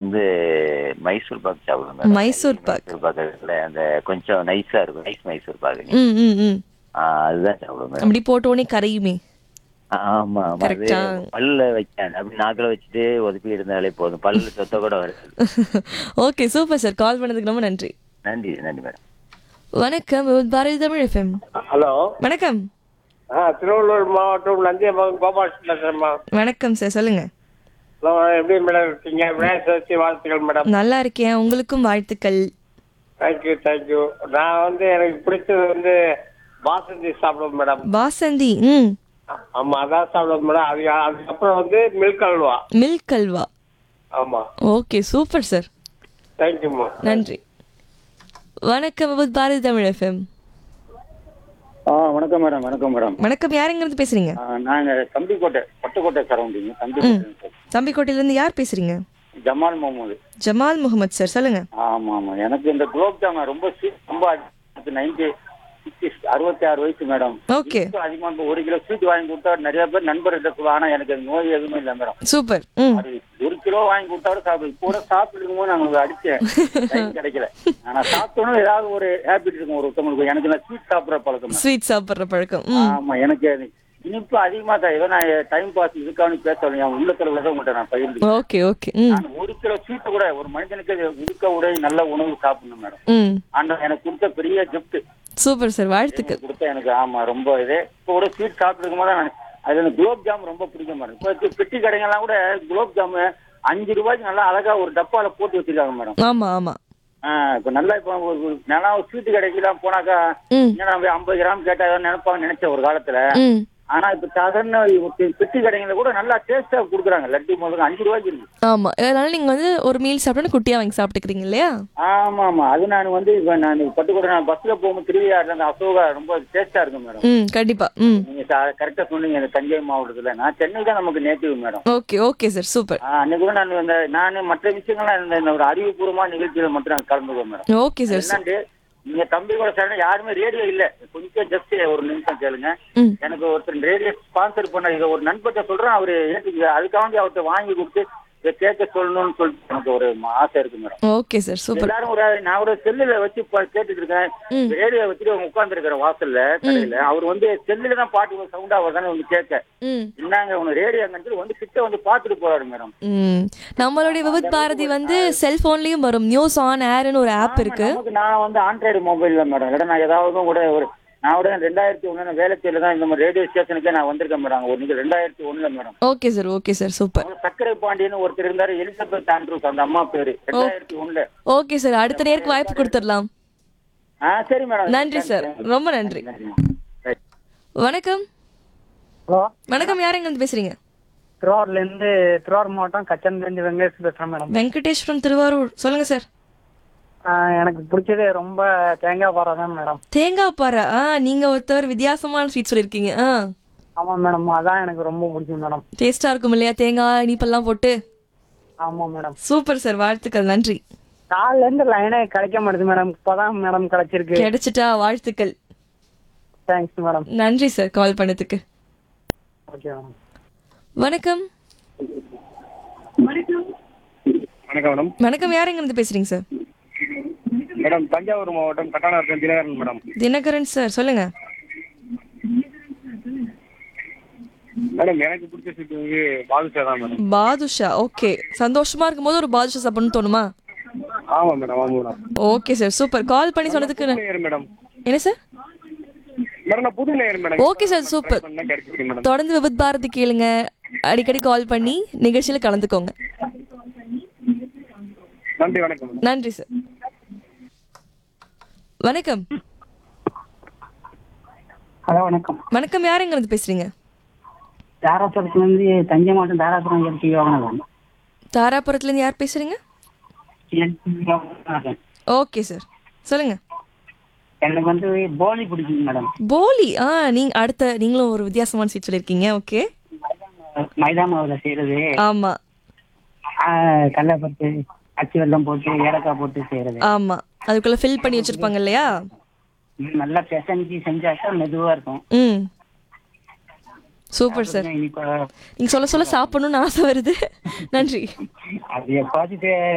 வந்து மைசூர் பாக் சாப்பிடுவேன் மேடம் மைசூர் பாக். மைசூர் பாக் இருக்குல்ல அந்த கொஞ்சம் நைஸா இருக்கும் நைஸ் மைசூர் பாக் ம் ம் ம் ஆ, அதுதான் சாப்பிடுவேன் மேடம் அப்படி போட்ட உடனே கரையுமே ஆமா ஆமா அது Correct ஆ? பல்ல வைக்காது அப்படி நாக்கில வச்சுட்டு ஒதுப்பி இருந்தாலே போதும் பல்லு சொத்த கூட வருது ஓகே சூப்பர் சார் கால் பண்ணதுக்கு ரொம்ப நன்றி நன்றி நன்றி மேடம் வணக்கம் பாரதி தமிழ் எஃப்எம் ஹலோ வணக்கம் ஆ திருவள்ளூர் மாவட்டம் நந்தியம்பாக்கம் கோபால் பேசுறேம்மா வணக்கம் சார் சொல்லுங்க ஹலோ எப்படி மேடம் இருக்கீங்க விநாயகர் சதுர்த்தி வாழ்த்துக்கள் மேடம் நல்லா இருக்கேன் உங்களுக்கும் வாழ்த்துக்கள் தேங்க்யூ தேங்க்யூ நான் வந்து எனக்கு பிடிச்சது வந்து பாசந்தி சாப்பிடுவேன் மேடம் வாசந்தி ம் ஆமா அதான் சாப்பிடுவேன் மேடம் அது அதுக்கப்புறம் வந்து மில்க் அல்வா மில்க் அல்வா ஆமா ஓகே சூப்பர் சார் தேங்க்யூம்மா நன்றி வணக்கம் வித் பாரதி தமிழ் எஃப்எம் ஆ வணக்கம் மேடம் வணக்கம் மேடம் வணக்கம் யாருங்கிறது பேசுறீங்க ஆ, நாங்க தம்பிக்கோட்டை பட்டுக்கோட்டை சரௌண்டிங் தம்பிக்கோட்டை தம்பிக்கோட்டையிலேருந்து யார் பேசுறீங்க ஜமால் முகமது ஜமால் முகமது சார் சொல்லுங்க ஆமா ஆமா எனக்கு இந்த குலோப் ஜாமுன் ரொம்ப sweet, ரொம்ப நைன்டி அறுபத்தி ஆறு வயசு மேடம் ஓகே அதிகமா இப்ப ஒரு கிலோ ஸ்வீட் வாங்கி கொடுத்தா நிறைய பேர் நண்பர்கிட்ட சொல்லுவாங்க ஆனா எனக்கு அது நோய் எதுவுமே இல்லை மேடம் சூப்பர் ம் அது ஒரு கிலோ வாங்கி கொடுத்தா கூட சாப்பிடு இப்போ கூட சாப்பிட்டு இருக்கும்போது நாங்களுக்கு அடிச்சேன் டைம் கிடைக்கல ஆனா சாப்பிட்டோன்னு ஏதாவது ஒரு ஹேபிட் இருக்கும் ஒரு ஒருத்தவங்களுக்கு எனக்கு நான் ஸ்வீட் சாப்பிடுற பழக்கம் தான். ஸ்வீட் சாப்பிட்ற பழக்கம் ம் ஆமா எனக்கு அது இனிப்பு அதிகமா தான் ஏதோ நான் டைம் பாஸ் இதுக்கான பேச என் உள்ளத்துல உள்ளதை உங்கள்கிட்ட நான் பகிர்ந்து ஓகே ஓகே ம் நான் ஒரு கிலோ ஸ்வீட் கூட ஒரு மனிதனுக்கு அது இருக்க உடை நல்ல உணவு சாப்பிடணும் மேடம் ம் ஆனா எனக்கு கொடுத்த பெரிய gift சூப்பர் சார் வாழ்த்துக்கள் கொடுத்த எனக்கு ஆமா ரொம்ப இது இப்போ கூட ஸ்வீட் சாப்பிட்டுருக்கும் போது நான் அதுல எனக்கு குலோப் ஜாம் ரொம்ப பிடிக்கும் மேடம் இப்போ பெட்டி கடைங்கெல்லாம் கூட குலோப் ஜாம் அஞ்சு ரூபாய்க்கு நல்லா அழகா ஒரு டப்பால போட்டு வச்சிருக்காங்க மேடம் ஆமா ஆமா ஆஹ் இப்போ நல்லா இப்போ ஒரு ஒரு- நல்லா ஒரு ஸ்வீட் கடைக்கெல்லாம் போனாக்கா ம் என்ன நம்ம ஐம்பது கிராம் கேட்டா ஏதாவது நினைப்பாங்க நினைச்சேன் ஒரு காலத்துல ம் ஆனா இப்ப சாதாரண பெ- பெட்டி கடைங்கள கூட நல்லா டேஸ்டா குடுக்குறாங்க லட்டு முதல்ல அஞ்சு ரூபாய்க்கு இருக்கு ஆமா அதனால நீங்க வந்து ஒரு மீல் சாப்பிட்டோன்னு குட்டியா வாங்கி சாப்பிட்டுக்கிறீங்க இல்லையா ஆமா ஆமா அது நான் வந்து இப்ப நான் பட்டுக்கோட்டை நான் பஸ்ல போகும்போது திருவிழாடுல அந்த அசோகா ரொம்ப டேஸ்டா இருக்கும் மேடம் ம் கண்டிப்பா ம் நீங்க கரெக்டா சொன்னீங்க இந்த தஞ்சை மாவட்டத்துல நான் சென்னை தான் நமக்கு native madam okay okay sir super ஆஹ் அன்னைக்கு கூட நான் இந்த நான் மற்ற விஷயங்கள்லாம் இந்த இந்த ஒரு அறிவுபூர்வமான நிகழ்ச்சியில மட்டும் நான் கலந்துக்குவேன் மேடம் ஓகே சார் என்னண்டு நீங்க தம்பி கூட சேர யாருமே ரேடியோ இல்ல கொஞ்சம் ஜஸ்ட் ஒரு நிமிஷம் கேளுங்க ம் எனக்கு ஒருத்தர் ரேடியோ ஸ்பான்சர் பண்ண இதை ஒரு நண்பர்கிட்ட சொல்றேன் அவரு எனக்கு அதுக்காண்டி அவர்கிட்ட வாங்கி கொடுத்து இதை கேட்க சொல்லணும்னு சொல்லிட்டு எனக்கு ஒரு ஆசை இருக்கு மேடம் ஓகே சார் சூப்பர் எல்லாரும் ஒரு நான் ஒரு செல்லுல வச்சு ப- கேட்டுட்டு இருக்கேன் ம். ரேடியோ வச்சுட்டு உட்கார்ந்து இருக்கிற வாசல்ல கடையில அவர் வந்து செல்லுல தான் பாட்டு சவுண்டா வருதானே வந்து கேட்க ம் என்னங்க உன ரேடியோ வந்து கிட்ட வந்து பாத்துட்டு போறாரு மேடம் ம் நம்மளுடைய விவித் பாரதி வந்து செல்போன்லயும் வரும் நியூஸ் ஆன் ஏர்னு ஒரு ஆப் இருக்கு நமக்கு நான் வந்து ஆண்ட்ராய்டு மொபைல்ல மேடம் இல்ல நான் ஏதாவது கூட ஒரு நான் கூட ரெண்டாயிரத்தி ஒண்ணு வேலைச்சேரியில தான் இந்த மாதிரி ரேடியோ ஸ்டேஷனுக்கே நான் வந்திருக்கேன் மேடம் ஒரு நீங்க ரெண்டாயிரத்தி ஒண்ணுல madam okay sir okay sir super அவர் சக்கரை பாண்டியன் ஒருத்தர் இருந்தாரு எலிசபெத் ஆண்ட்ரூஸ் அந்த அம்மா பேரு ரெண்டாயிரத்தி ஒண்ணுல ஓகே சார் அடுத்த நேருக்கு வாய்ப்பு கொடுத்துடலாம் ஆ சரி மேடம் நன்றி சார் ரொம்ப நன்றி Right. வணக்கம் ஹலோ வணக்கம் யாருங்க இருந்து பேசுறீங்க திருவாரூர்ல இருந்து திருவாரூர் மாவட்டம் கச்சன்ல இருந்து வெங்கடேஷ் பேசுறேன் மேடம் வெங்கடேஸ்வரம் திருவாரூர் சொல்லுங்க சார் ஆஹ் எனக்கு பிடிச்சது ரொம்ப தேங்காய் பாறை தான் மேடம் தேங்காய் பாறை ஆ நீங்க ஒருத்தர் வித்தியாசமான ஸ்வீட் சொல்லியிருக்கீங்க ஆ ஆமா மேடம் அதான் எனக்கு ரொம்ப பிடிக்கும் மேடம் டேஸ்டா இருக்கும் இல்லையா தேங்காய் இனிப்பெல்லாம் போட்டு ஆமா மேடம் சூப்பர் சார் வாழ்த்துக்கள் நன்றி காலைல இருந்து லைனே கிடைக்க மாட்டேது மேடம் இப்பதான் மேடம் கிடைச்சிருக்கு கிடைச்சிட்டா வாழ்த்துக்கள் தேங்க்ஸ் மேடம் நன்றி சார் கால் பண்ணதுக்கு ஓகே மேடம் வணக்கம் வணக்கம் மேடம் வணக்கம் யாருங்க இருந்து பேசுறீங்க சார் மேடம் தஞ்சாவூர் மாவட்டம் கட்டாணம் தினகரன் மேடம் தினகரன் சார் சொல்லுங்க மேடம் எனக்கு பிடிச்ச ஸ்வீட் வந்து பாதுஷா தான் மேடம் பாதுஷா ஓகே சந்தோஷமா இருக்கும்போது ஒரு பாதுஷா சாப்பிடணும்னு தோணுமா ஆமா மேடம் ஆமா madam okay sir super call பண்ணி சொன்னதுக்கு ந- நேர் மேடம் என்ன சார் மேடம் நான் புது நேர் மேடம் ஓகே சார் சூப்பர் பண்ண கிடைச்சிருக்கு மேடம் தொடர்ந்து விபத் பாரதி கேளுங்க அடிக்கடி கால் பண்ணி நிகழ்ச்சியில கலந்துக்கோங்க நன்றி வணக்கம் மேடம் நன்றி சார் வணக்கம் ஹலோ வணக்கம் வணக்கம் யாருங்க இருந்து பேசுறீங்க தாராசுரத்துல இருந்து தஞ்சை மாவட்டம் தாராசுரம் எடுத்து யோகநாதன் தாராபுரத்துல இருந்து யார் பேசுறீங்க யோகநாதன். ஓகே சார் சொல்லுங்க எனக்கு வந்து போலி பிடிக்கும் மேடம் போலி ஆ நீங்க அடுத்த நீங்களும் ஒரு வித்தியாசமான சீட் சொல்லியிருக்கீங்க ஓகே மைதா மாவுல செய்யறது ஆமா ஆஹ் கடலைப்பருப்பு அச்சு வெல்லம் போட்டு ஏலக்காய் போட்டு செய்யறது ஆமா அதுக்குள்ள ஃபில் பண்ணி வச்சிருப்பாங்க இல்லையா இது நல்லா பிசைஞ்சு செஞ்சாக்கா மெதுவா இருக்கும் ம் சூப்பர் சார் இனிப்பா நீங்க சொல்ல சொல்ல சாப்பிடணும்னு ஆசை வருது நன்றி அது எப்பாச்சும்